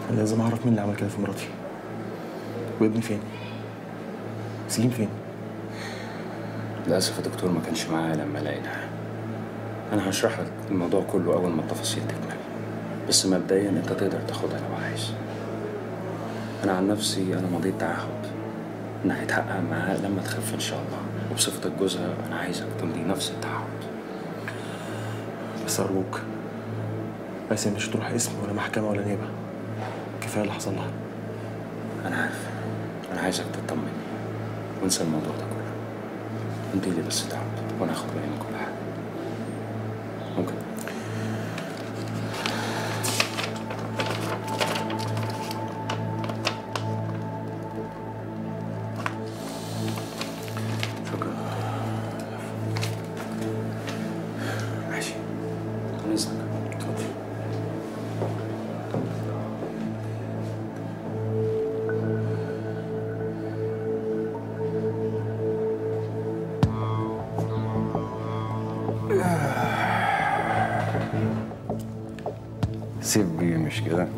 أنا لازم اعرف مين اللي عمل كده في مراتي وابني فين سليم فين للأسف الدكتور ما كانش معايا لما لقيناها أنا هشرح لك الموضوع كله أول ما التفاصيل تكمل بس مبدئيا أنت تقدر تاخدها لو عايز أنا عن نفسي أنا مضيت تعهد إن هيتحقق معاها لما تخف إن شاء الله وبصفتك جوزها أنا عايزك تمضي نفس التعهد بس ارجوك آسيا مش هتروح اسم ولا محكمة ولا نيابة كفاية اللي حصل لها أنا عارف أنا عايزك تطمن وانسى الموضوع ده كله امضي لي بس تعهد وأنا هاخد بالي من كل حاجة ممكن شكرا ماشي عن إذنك اتفضل سيب بيه مش كده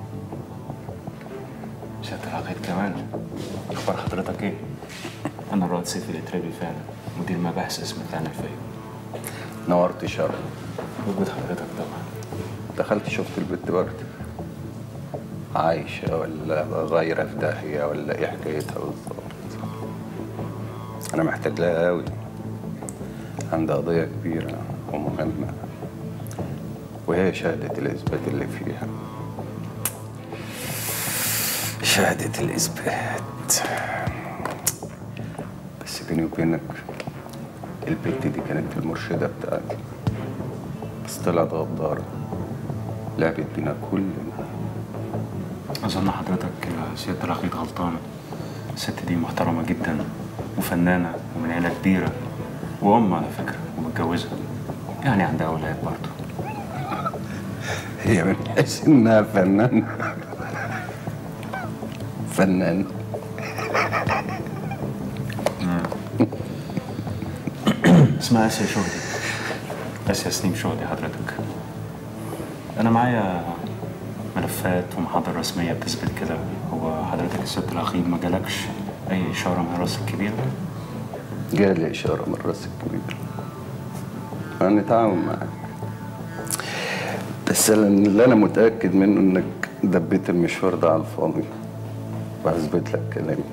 سيادة العقيد كمان اخبار حضرتك ايه؟ انا رائد سيف الاترابي فعلا مدير مباحث اسم بتاعنا الفيوم نورت شر وجود حضرتك طبعا دخلت شفت البت برد عايشة ولا غايرة في داهية ولا ايه حكايتها بالظبط أنا محتاج لها أوي عندها قضية كبيرة ومهمة وهي شهادة الإثبات اللي فيها شهادة الإثبات بس بيني وبينك البت دي كانت المرشدة بتاعتي بس طلعت غدارة لعبت بينا كلنا اظن حضرتك يا سيادة العقيد غلطانة الست دي محترمة جدا وفنانة ومن عيلة كبيرة وأم على فكرة ومتجوزة يعني عندها أولاد برضه هي من حيث إنها فنان فنان اسمها آسيا شهدي آسيا سليم شهدي حضرتك أنا معايا ملفات ومحاضر رسمية بتثبت كده هو حضرتك الست العقيد ما جالكش أي إشارة من الراس الكبير جالي إشارة من الراس الكبير هنتعاون معاك بس اللي أنا متأكد منه إنك دبيت المشوار ده على الفاضي وهثبت لك كلامي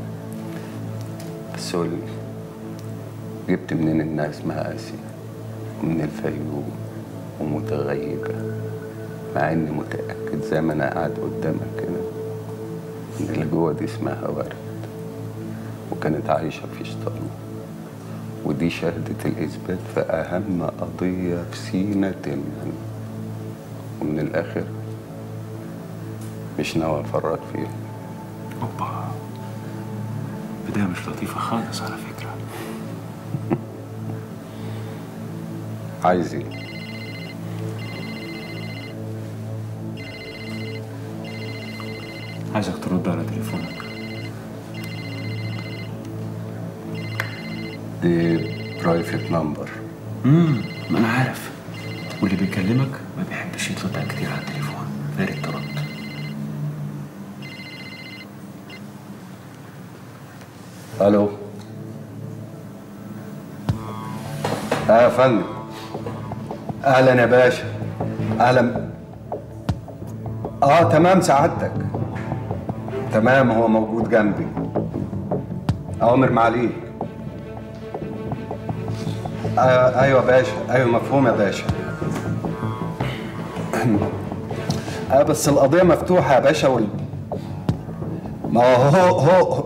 بس قول لي جبت منين إنها اسمها آسيا ومن الفيوم ومتغيبة مع إني متأكد زي ما أنا قاعد قدامك كده إن اللي جوه دي اسمها ورد وكانت عايشة في شطرنا ودي شهادة الإثبات في أهم قضية في سينا تماما ومن الآخر مش ناوي أفرط فيها أوبا بداية مش لطيفة خالص على فكرة عايز إيه؟ عايزك ترد على تليفونك دي برايفت نمبر امم ما أنا عارف واللي بيكلمك ما بيحبش يطلع كتير على التليفون يا ريت ترد ألو آه يا فندم أهلا يا باشا أهلا آه تمام سعادتك تمام هو موجود جنبي أوامر معاليك آه أيوة يا باشا أيوة مفهوم يا باشا آه بس القضية مفتوحة يا باشا وال... ما هو هو, هو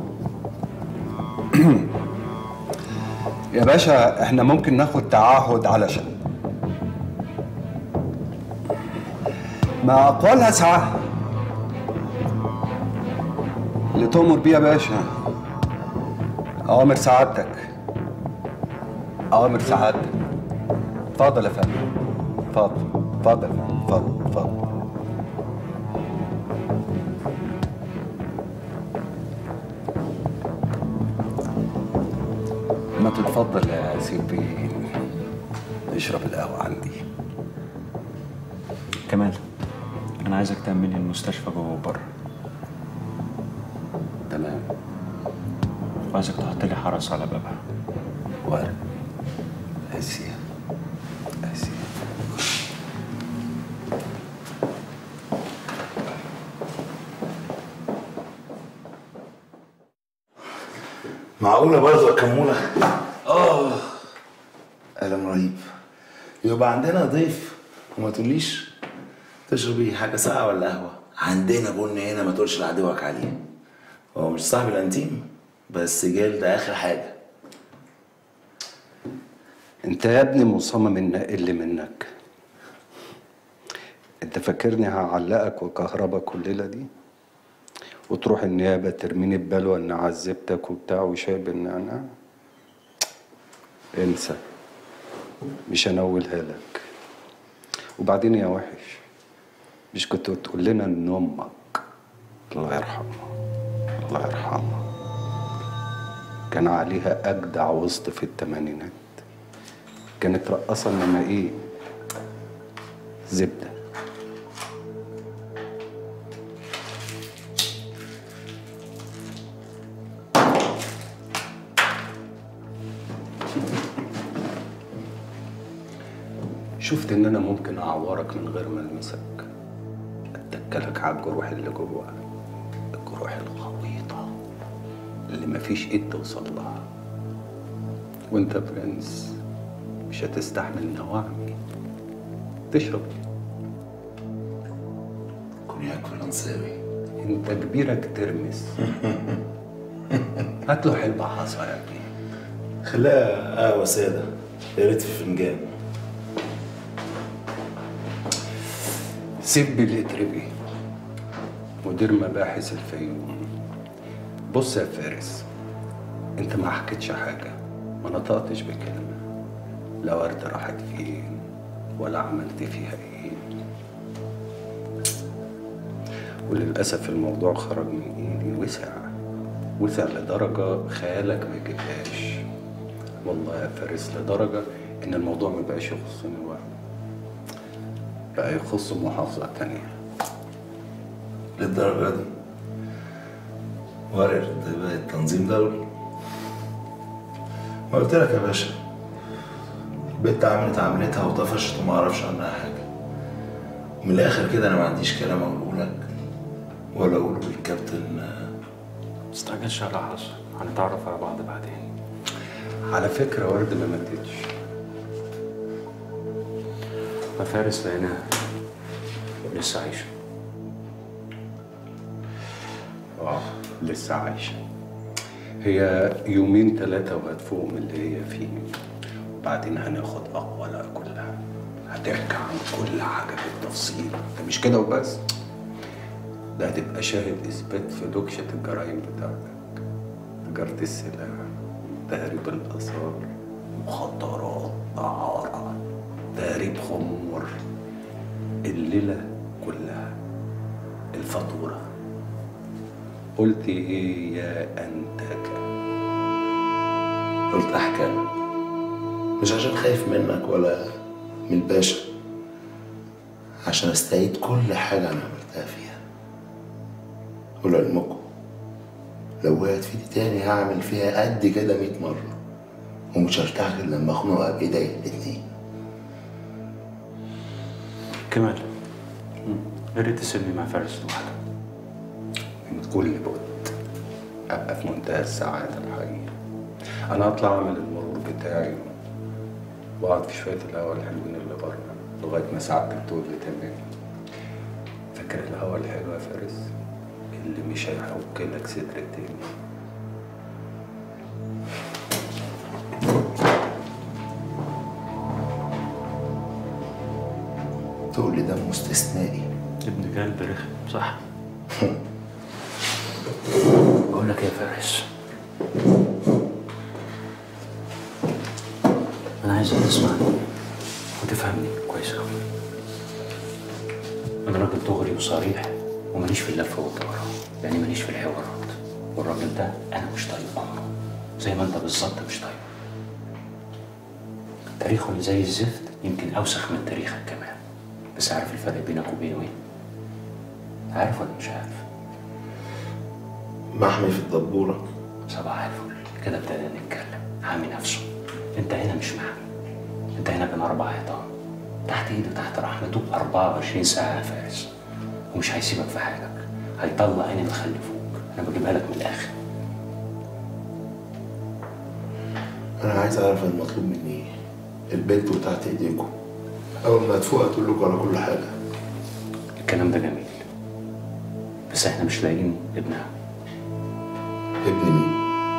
يا باشا احنا ممكن ناخد تعهد علشان ما اقوالها ساعة اللي تؤمر بيه يا باشا اوامر سعادتك اوامر سعادتك اتفضل يا فندم اتفضل اتفضل يا فندم اتفضل اتفضل ما تتفضل يا سيدي اشرب القهوة عندي كمال أنا انا عايزك تأمن لي المستشفى جوه وبره تمام وعايزك تحط لي حرس على بابها ورد آسيا آسيا معقولة برضه يا كمونة؟ آه ألم رهيب يبقى عندنا ضيف وما تقوليش تشربي حاجة ساقعة ولا قهوة؟ عندنا بن هنا ما تقولش لعدوك عليه هو مش صاحب الأنتيم بس جلد آخر حاجة انت يا ابني مصمم ان اقل منك انت فاكرني هعلقك وكهربك الليله دي وتروح النيابه ترميني ببلوى ان عذبتك وبتاع وشاي بالنعناع انسى مش هنولها لك وبعدين يا وحش مش كنت تقول لنا ان امك الله يرحمها الله يرحمها كان عليها اجدع وسط في الثمانينات كانت رقاصة انما ايه زبدة شفت ان انا ممكن اعورك من غير ما المسك اتكلك على الجروح اللي جوه الجروح الغويطة اللي مفيش ايد توصل لها وانت برنس مش هتستحمل نواعمي تشرب كونياك فرنساوي انت كبيرك ترمس هات له حلبة حصى يا ابني خلاها قهوة سادة يا ريت في فنجان سيب بالاتربي مدير مباحث الفيوم بص يا فارس انت ما حكيتش حاجة ما نطقتش بكلمة لا وردة راحت فين ولا عملت فيها ايه وللأسف الموضوع خرج من ايدي وسع وسع لدرجة خيالك ما يجيبهاش والله يا فارس لدرجة إن الموضوع ما بقاش يخصني لوحدي بقى يخص محافظة تانية للدرجة دي وارد بقى التنظيم دولي ما قلت لك يا باشا البت عملت عملتها وطفشت وما اعرفش عنها حاجة من الآخر كده أنا ما عنديش كلام أقوله لك ولا أقوله للكابتن مستعجلش على حصل هنتعرف على بعض بعدين على فكرة ورد ما ماتتش ففارس لقيناها لسه عايشة اه لسه عايشة هي يومين ثلاثة وهتفوق من اللي هي فيه وبعدين هناخد أقوالها كلها هتحكي عن كل حاجة بالتفصيل ده مش كده وبس ده هتبقى شاهد إثبات في دوكشة الجرائم بتاعتك تجارة السلاح تهريب الآثار مخدرات دعارة تهريب خمور الليلة كلها الفاتورة قلت ايه يا انتك قلت أحكام مش عشان خايف منك ولا من الباشا عشان استعيد كل حاجة أنا عملتها فيها ولعلمكم لو وقعت في دي تاني هعمل فيها قد كده مية مرة ومش هرتاح غير لما أخنقها بإيديا الاتنين كمال يا ريت تسيبني مع فارس لوحده من كل بد ابقى في منتهى السعادة الحقيقة انا هطلع اعمل المرور بتاعي واقعد في شوية الهوا الحلوين اللي بره لغاية ما سعادتك تقول لي تمام فاكر الهوا الحلو يا فارس اللي مش هيحك لك صدر تاني تقول لي ده مستثنائي ابن كلب رخم صح بقول لك يا فارس انا عايزك تسمعني وتفهمني كويس قوي انا راجل دغري وصريح وماليش في اللف والدوران يعني ماليش في الحوارات والراجل ده انا مش طايقه زي ما انت بالظبط مش طايقه تاريخه اللي زي الزفت يمكن اوسخ من تاريخك كمان بس عارف الفرق بينك وبينه ايه عارف ولا مش عارف محمي في الدبورة صباح الفل كده ابتدينا نتكلم حامي نفسه انت هنا مش محمي انت هنا بين اربع حيطان تحت ايده تحت رحمته 24 ساعه يا فارس ومش هيسيبك في حالك هيطلع عين اللي خلفوك انا بجيبها لك من الاخر أنا عايز أعرف المطلوب مني إيه البنت وتحت إيديكم أول ما تفوق هتقول لكم على كل حاجة الكلام ده جميل بس احنا مش لاقيين ابنها ابن مين؟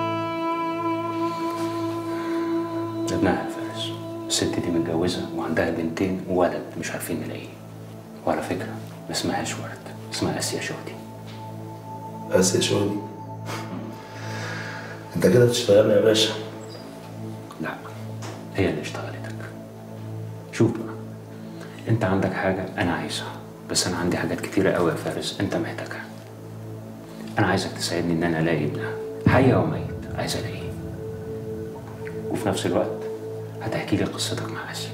ابنها يا فارس الست دي متجوزه وعندها بنتين وولد مش عارفين نلاقيه وعلى فكره ما اسمهاش ورد اسمها اسيا شهدي آسيا شهدي أنت كده بتشتغلنا يا باشا لا هي اللي اشتغلتك شوف بقى انت عندك حاجة انا عايزها بس انا عندي حاجات كتيرة قوي يا فارس انت محتاجها انا عايزك تساعدني ان انا الاقي ابنها حي او ميت عايز الاقيه وفي نفس الوقت هتحكي لي قصتك مع اسيا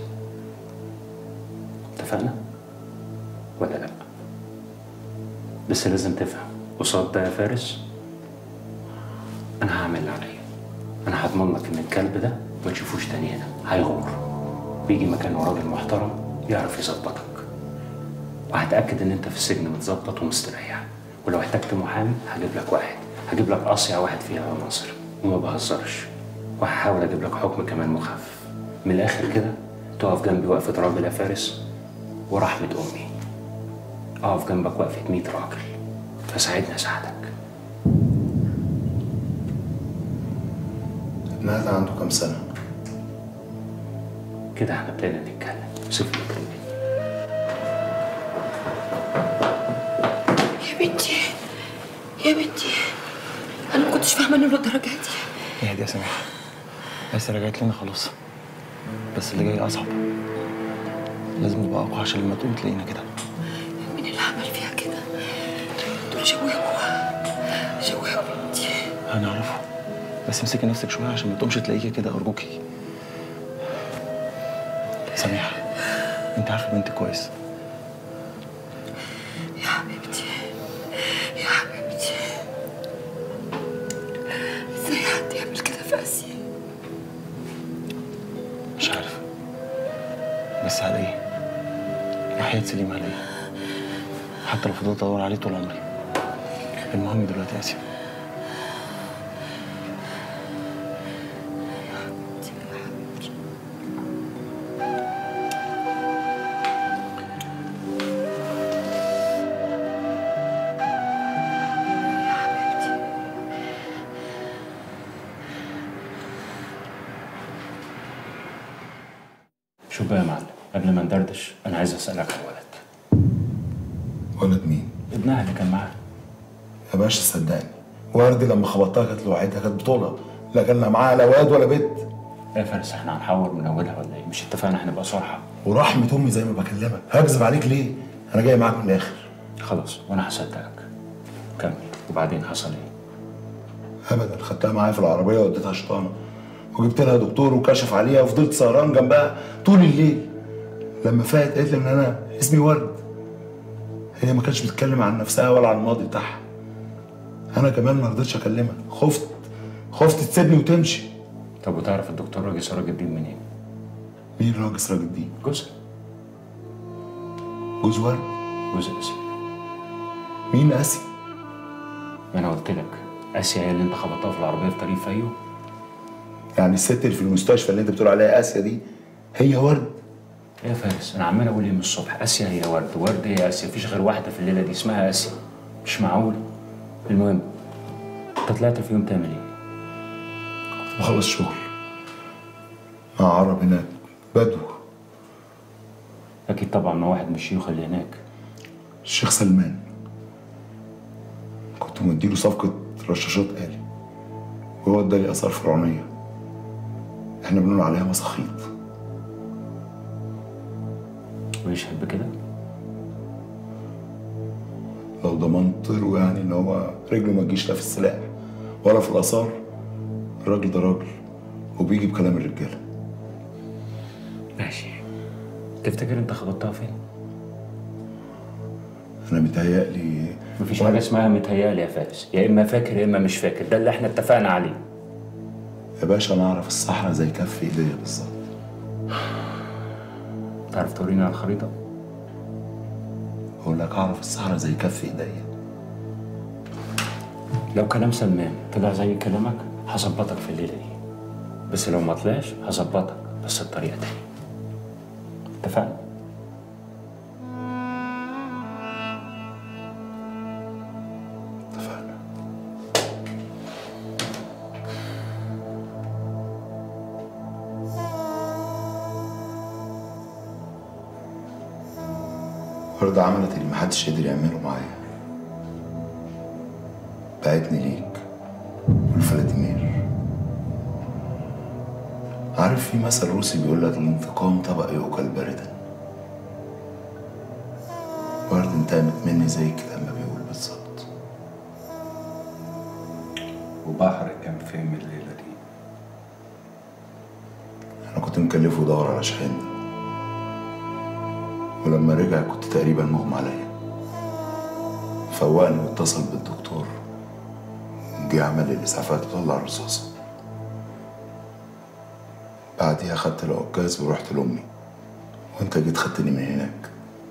اتفقنا ولا لا بس لازم تفهم قصاد ده يا فارس انا هعمل اللي عليا انا هضمن لك ان الكلب ده ما تشوفوش تاني هنا هيغور بيجي مكانه راجل محترم يعرف يظبطك وهتاكد ان انت في السجن متظبط ومستريح ولو احتجت محامي هجيب لك واحد هجيب لك اصيع واحد فيها يا مصر وما بهزرش وهحاول اجيب لك حكم كمان مخفف من الاخر كده تقف جنبي وقفه راجل يا فارس ورحمه امي اقف جنبك وقفه 100 راجل فساعدني اساعدك ابنها ده عنده كام سنة؟ كده احنا ابتدينا نتكلم سيب لي كلمة. يا بنتي يا بنتي انا ما كنتش فاهمه انه للدرجه دي اهدي يا سماح آسيا رجعت لنا خلاص بس اللي جاي أصعب لازم نبقى أقوى عشان لما تقوم تلاقينا كده مين اللي عمل فيها كده دول جواكوا جواكوا بنتي هنعرفه بس امسكي نفسك شوية عشان ما تقومش تلاقيكي كده أرجوكي سميحة أنت عارفة بنتي كويس يا حبيبتي يا حبيبتي ازاي حد يعمل كده في اسيا مش عارف بس هلاقيه وحياة سليم هلاقيه حتى لو فضلت أدور عليه طول عمري المهم دلوقتي آسيا شوف بقى يا معلم قبل ما ندردش انا عايز اسالك عن ولد ولد مين؟ ابنها اللي كان معاها يا باشا صدقني وردي لما خبطتها كانت لوحدها كانت بطولة لا كان لا معاها لا واد ولا بنت يا فارس احنا هنحور من اولها ولا ايه مش اتفقنا هنبقى صراحه ورحمة أمي زي ما بكلمك هكذب عليك ليه؟ أنا جاي معاك من الآخر خلاص وانا هصدقك كمل وبعدين حصل ايه ابدا خدتها معايا في العربيه ووديتها شطانه وجبت لها دكتور وكشف عليها وفضلت سهران جنبها طول الليل لما فاقت قالت لي ان انا اسمي ورد هي ما كانتش بتتكلم عن نفسها ولا عن الماضي بتاعها انا كمان ما رضيتش اكلمها خفت خفت تسيبني وتمشي طب وتعرف الدكتور راجل سراج الدين منين مين راجل سراج الدين جوزها جوز ورد جوز اسيا مين اسي ما انا قلت لك اسيا هي اللي انت خبطتها في العربيه في طريق فيو يعني الست اللي في المستشفى اللي انت بتقول عليها اسيا دي هي ورد يا فارس انا عمال اقول ايه من الصبح اسيا هي ورد ورد هي اسيا مفيش غير واحده في الليله دي اسمها اسيا مش معقول المهم انت طلعت في يوم تعمل ايه بخلص شغل مع عرب هناك بدو اكيد طبعا مع واحد من الشيوخ اللي هناك الشيخ سلمان كنت مديله صفقة رشاشات آلي وهو ادالي آثار فرعونية احنا بنقول عليها مساخيط ويشهد بكده لو ضمنت له يعني ان هو رجله ما تجيش لا في السلاح ولا في الآثار الراجل ده راجل وبيجي بكلام الرجالة ماشي تفتكر انت خبطتها فين انا متهيألي مفيش حاجه اسمها متهيألي يا فارس يا اما فاكر يا اما مش فاكر ده اللي احنا اتفقنا عليه يا باشا انا اعرف الصحراء زي كف ايديا بالظبط تعرف تورينا على الخريطه بقول لك اعرف الصحراء زي كف ايديا لو كلام سلمان طلع زي كلامك هظبطك في الليله دي بس لو ما طلعش هظبطك بس بطريقه تانية اتفقنا اتفقنا وردة عملت اللي محدش قدر يعمله معايا بعتني ليك والفلاديمير عارف في مثل روسي بيقول لك الانتقام طبق يؤكل باردا ورد انتقمت مني زي كده ما بيقول بالظبط وبحر كان فين من الليلة دي انا كنت مكلفه يدور على شحن ولما رجع كنت تقريبا مغمى عليا فوقني واتصل بالدكتور جه عمل لي الاسعافات وطلع الرصاصه بعديها خدت العكاز ورحت لامي وانت جيت خدتني من هناك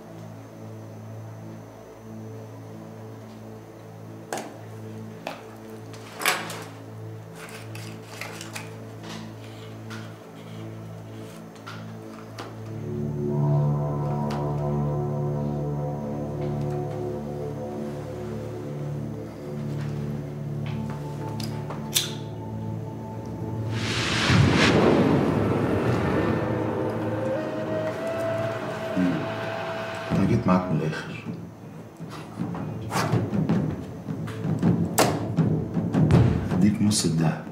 انا جيت معاك من الاخر اديك نص الدهب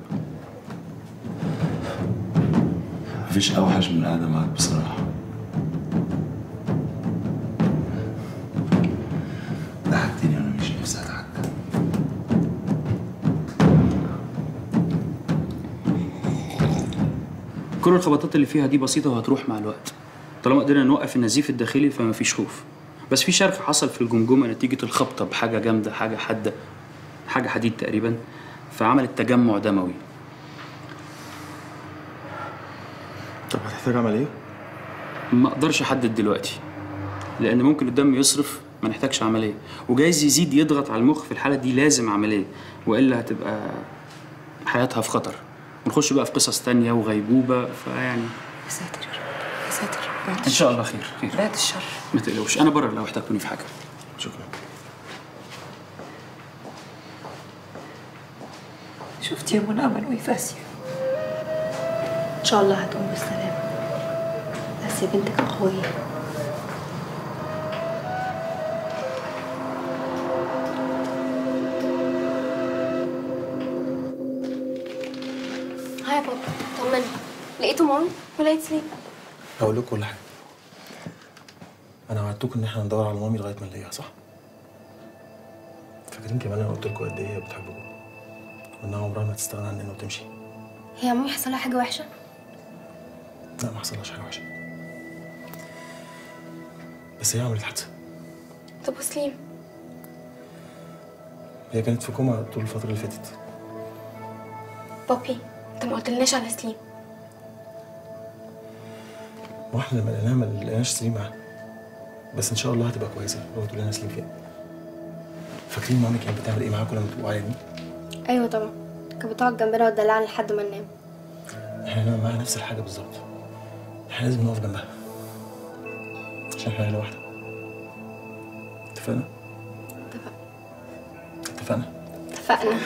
مفيش اوحش من القعده معاك بصراحه ضحكتني وانا مش نفسي اضحك كل الخبطات اللي فيها دي بسيطة وهتروح مع الوقت طالما قدرنا نوقف النزيف الداخلي فما فيش خوف بس في شرخ حصل في الجمجمة نتيجة الخبطة بحاجة جامدة حاجة حادة حاجة حديد تقريبا فعملت تجمع دموي طب هتحتاج عمليه؟ ما اقدرش احدد دلوقتي لان ممكن الدم يصرف ما نحتاجش عمليه وجايز يزيد يضغط على المخ في الحاله دي لازم عمليه والا هتبقى حياتها في خطر ونخش بقى في قصص تانية وغيبوبه فيعني يا ساتر يا رب يا ساتر بعد ان شاء الله خير خير بعد الشر ما تقلقوش انا بره لو احتجتوني في حاجه شكرا شفت يا منى عملوا ايه في اسيا ان شاء الله هتقوم بالسلامه بس يا بنتك قويه هاي يا بابا طمني لقيته مامي ولقيت سليم هقول لكم كل حاجه انا وعدتكم ان احنا ندور على مامي لغايه ما نلاقيها صح فاكرين كمان انا قلت لكم قد ايه هي بتحبكم وانها عمرها ما تستغنى عننا وتمشي هي مامي حصل لها حاجه وحشه لا ما حصلهاش حاجه وحشه بس هي عملت حادثه طب وسليم هي كانت في كوما طول الفتره اللي فاتت بابي انت ما قلتلناش على سليم واحنا لما لقيناها ما لقيناش سليم معاها بس ان شاء الله هتبقى كويسه لو تقول لنا سليم فين فاكرين مامي كانت بتعمل ايه معاكم لما تبقوا عيانين ايوه طبعا كانت بتقعد جنبنا وتدلعنا لحد ما ننام احنا هنعمل معاها نفس الحاجه بالظبط احنا لازم نقف جنبها عشان احنا عيله واحده اتفقنا اتفقنا اتفقنا اتفقنا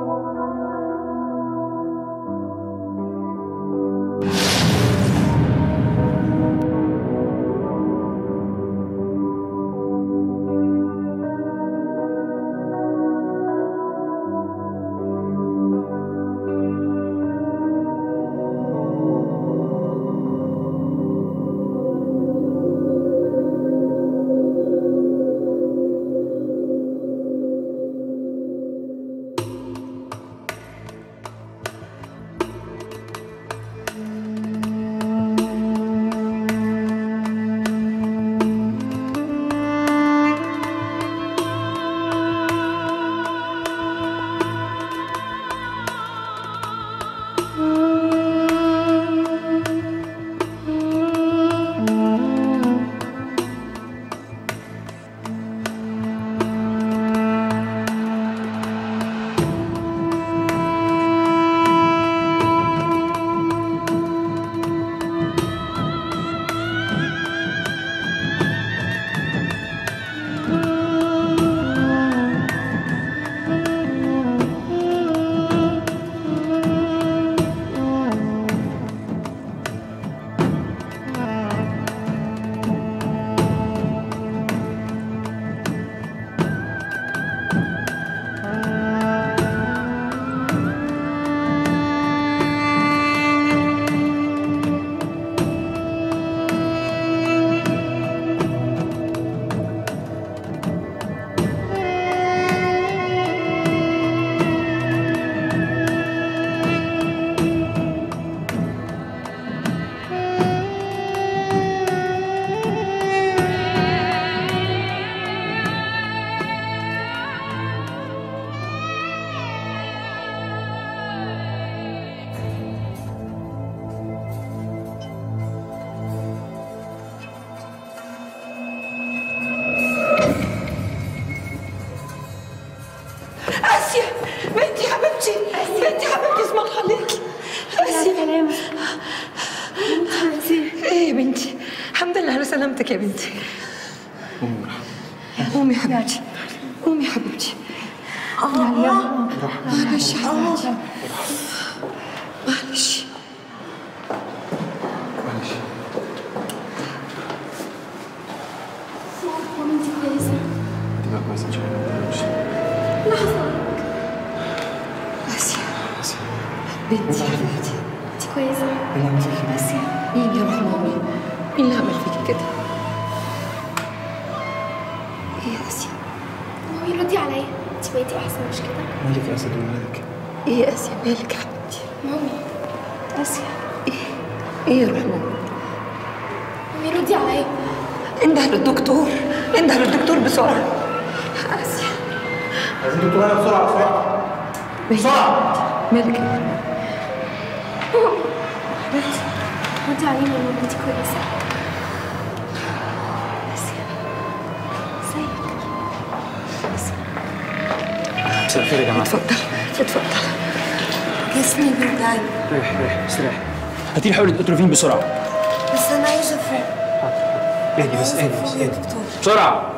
آسيا بنتي حبيبتي بنتي حبيبتي اسم الله عليكي آسيا سلامة ايه يا بنتي الحمد لله على سلامتك يا بنتي قومي يا حبيبتي قومي يا حبيبتي الله معلش يا حبيبتي معلش مامتي كويسة هتبقى كويس ان شاء الله ما تقلقش. اللي حصل آسيا بنتي يا حبيبتي انت كويسة ايه اللي عمل فيكي آسيا مين يا روح مامي مين اللي عمل فيكي كده ايه يا آسيا مامي ردي عليا انت بقيتي احسن مش كده مالك يا اسد ومالك ايه يا آسيا مالك يا حبيبتي مامي آسيا ايه يا روح مامي مامي ردي عليا انده للدكتور انده للدكتور بسرعة آسيا عايزين دكتور هنا بسرعه بسرعه بسرعة مالك يا ردي عليا يا مامي انت كويسة آسيا مساء الخير يا جماعه اتفضل اتفضل جسمي بيوجعني ريح ريح استريح هاتي لي حقنه اتروفين بسرعه بس انا عايزه افوق اهدي بس عايزه اهدي بس افوق يا اهدي دكتور بسرعه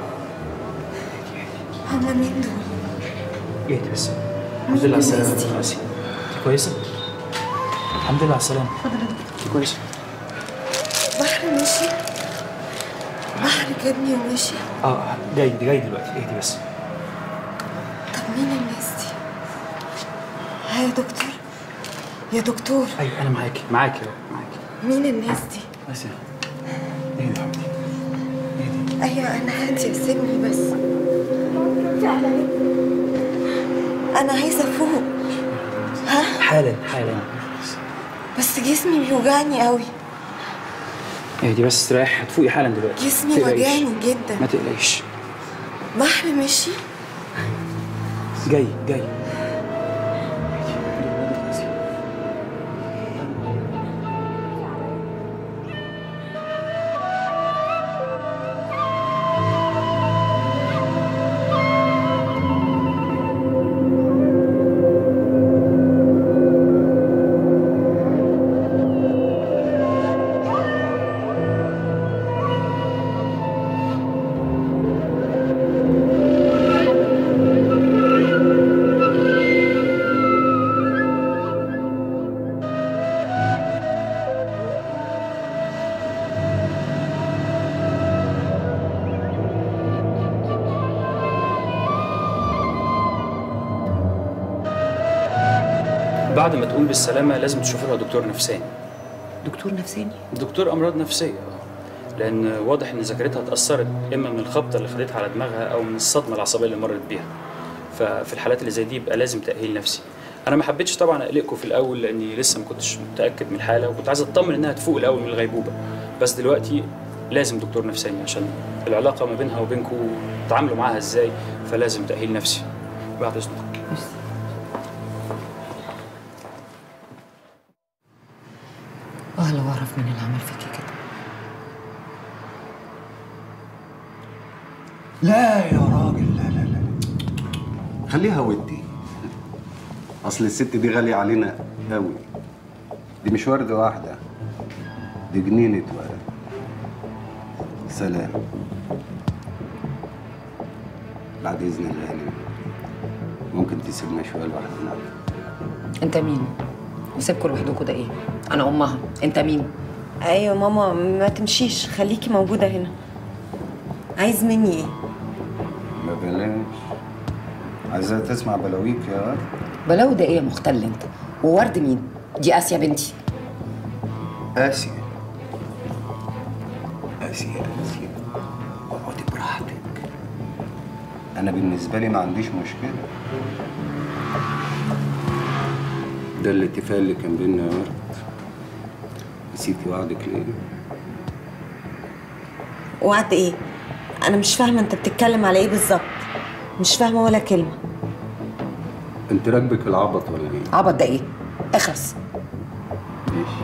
هما مين دول؟ اهدي بس الحمد لله على السلامه يا دكتور آسيا. انت كويسه الحمد لله على السلامه انت كويسه بحر مشي بحر جابني ومشي اه جاي جاي دلوقتي اهدي بس طب مين الناس دي؟ ها يا دكتور يا دكتور ايوه انا معاكي معاكي اهو معاكي مين الناس دي؟ اسيا اهدي يا حبيبتي ايوه انا هاديه سيبني بس ردي عليا انا عايزه افوق ها حالا حالا بس جسمي بيوجعني قوي اهدي بس استريح هتفوقي حالا دلوقتي جسمي ما تقلقيش. وجعني جدا ما تقلقيش بحر مشي جاي جاي بعد ما تقوم بالسلامه لازم تشوف لها دكتور نفساني دكتور نفساني دكتور امراض نفسيه آه. لان واضح ان ذاكرتها اتاثرت اما من الخبطه اللي خدتها على دماغها او من الصدمه العصبيه اللي مرت بيها ففي الحالات اللي زي دي يبقى لازم تاهيل نفسي انا ما حبيتش طبعا اقلقكم في الاول لاني لسه ما كنتش متاكد من الحاله وكنت عايز اطمن انها تفوق الاول من الغيبوبه بس دلوقتي لازم دكتور نفساني عشان العلاقه ما بينها وبينكم تعاملوا معاها ازاي فلازم تاهيل نفسي بعد اذنك اه لو اعرف مين اللي عمل فيكي كده لا يا راجل لا لا لا خليها ودي اصل الست دي غالية علينا قوي دي مش وردة واحدة دي جنينة ورد سلام بعد اذن الله يعني ممكن تسيبنا شوية لوحدنا انت مين وسيبكوا لوحدكوا ده ايه انا امها انت مين ايوه ماما ما تمشيش خليكي موجوده هنا عايز مني ايه ما بلاش عايزة تسمع بلاويك يا ورد بلاوي ده ايه يا مختل انت وورد مين دي اسيا بنتي آسيا آسيا آسيا اقعدي براحتك أنا بالنسبة لي ما عنديش مشكلة ده الاتفاق اللي كان بينا يا ورد نسيتي وعدك ليه؟ وعد ايه انا مش فاهمه انت بتتكلم على ايه بالظبط مش فاهمه ولا كلمه أنت راكبك العبط ولا إيه؟ عبط ده ايه اخرس ماشي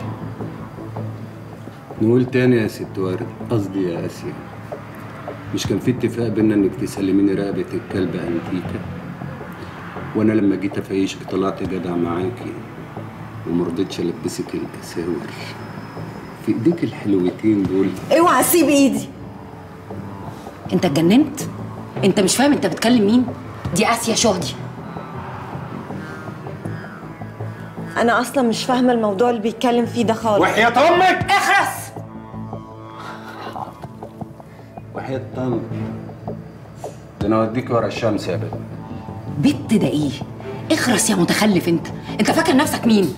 نقول تاني يا ست ورد قصدي يا آسيا مش كان في اتفاق بينا انك تسلميني رقبة الكلب انتيكا وانا لما جيت افيشك طلعت جدع معاكي ومرضتش البسك الاساور في ايديك الحلوتين دول اوعى سيب ايدي انت اتجننت انت مش فاهم انت بتكلم مين دي اسيا شهدي انا اصلا مش فاهمه الموضوع اللي بيتكلم فيه ده خالص وحياة امك اخرس وحياة امك ده انا اوديك ورا الشمس يا بنت بت ده ايه اخرس يا متخلف انت انت فاكر نفسك مين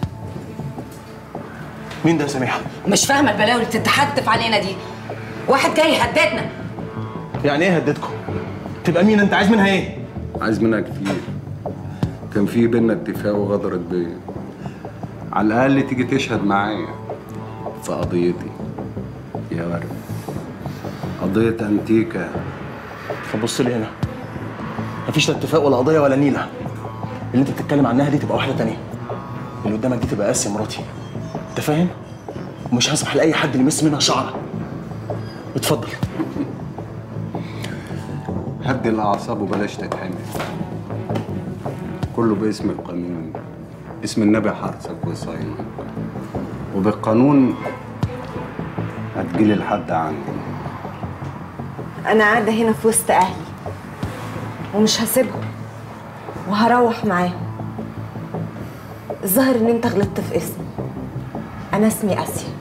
مين ده يا سميحه مش فاهمه البلاوي اللي بتتحدف علينا دي واحد جاي يهددنا يعني ايه هددكم تبقى مين انت عايز منها ايه عايز منها كتير كان في بينا اتفاق وغدرت بيا على الاقل تيجي تشهد معايا في قضيتي يا ورد قضية انتيكا فبص لي هنا مفيش لا اتفاق ولا قضيه ولا نيله اللي انت بتتكلم عنها دي تبقى واحده تانية اللي قدامك دي تبقى اسيا مراتي انت فاهم ومش هسمح لاي حد يمس منها شعره اتفضل هدي الاعصاب وبلاش تتحمل كله باسم القانون اسم النبي حرسك وصاينك وبالقانون هتجيلي لحد عندي انا قاعده هنا في وسط اهلي ومش هسيبهم وهروح معاهم الظاهر ان انت غلطت في اسمي انا اسمي اسيا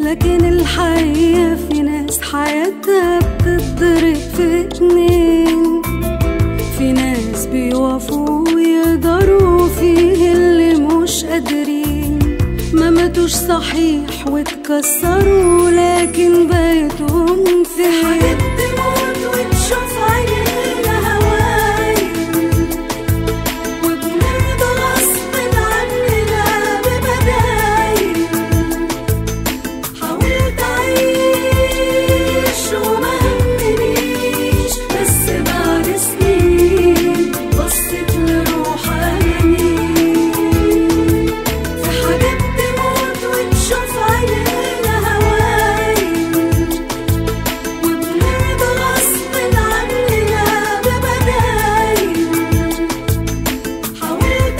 لكن الحقيقة في ناس حياتها بتتضرب في اتنين في ناس بيوقفوا ويقدروا فيه اللي مش قادرين ما ماتوش صحيح واتكسروا لكن بيتهم في حاجات تموت وتشوف عينينا هواي وبنرضى غصب عننا ببدايل حاولت أعيش وما همنيش بس بعد سنين بصيت لروحها يمين في حاجات تموت وتشوف عينينا هواي وبنرضى غصب عننا ببدايل حاولت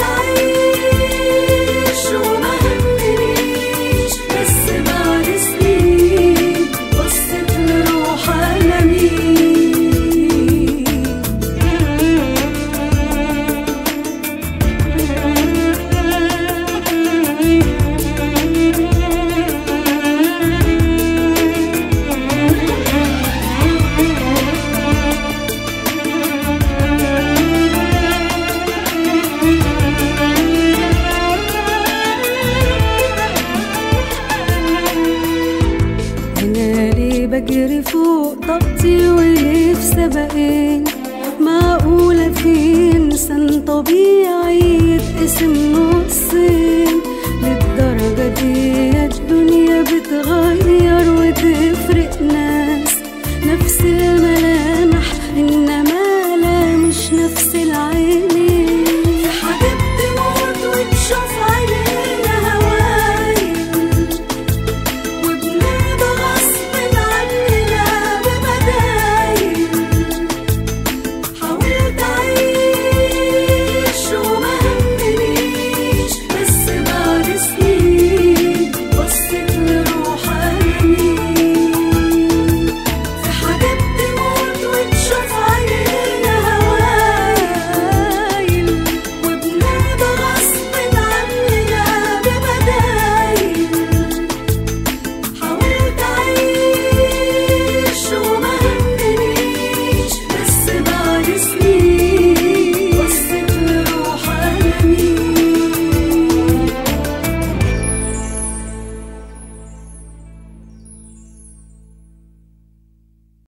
أعيش وما همنيش بس بعد سنين بصيت لروحها لمين أنا ليه بجري فوق طاقتي وليه في سبقين معقولة في إنسان طبيعي يتقسم نصين للدرجة دي الدنيا بتغير وتفرق ناس نفس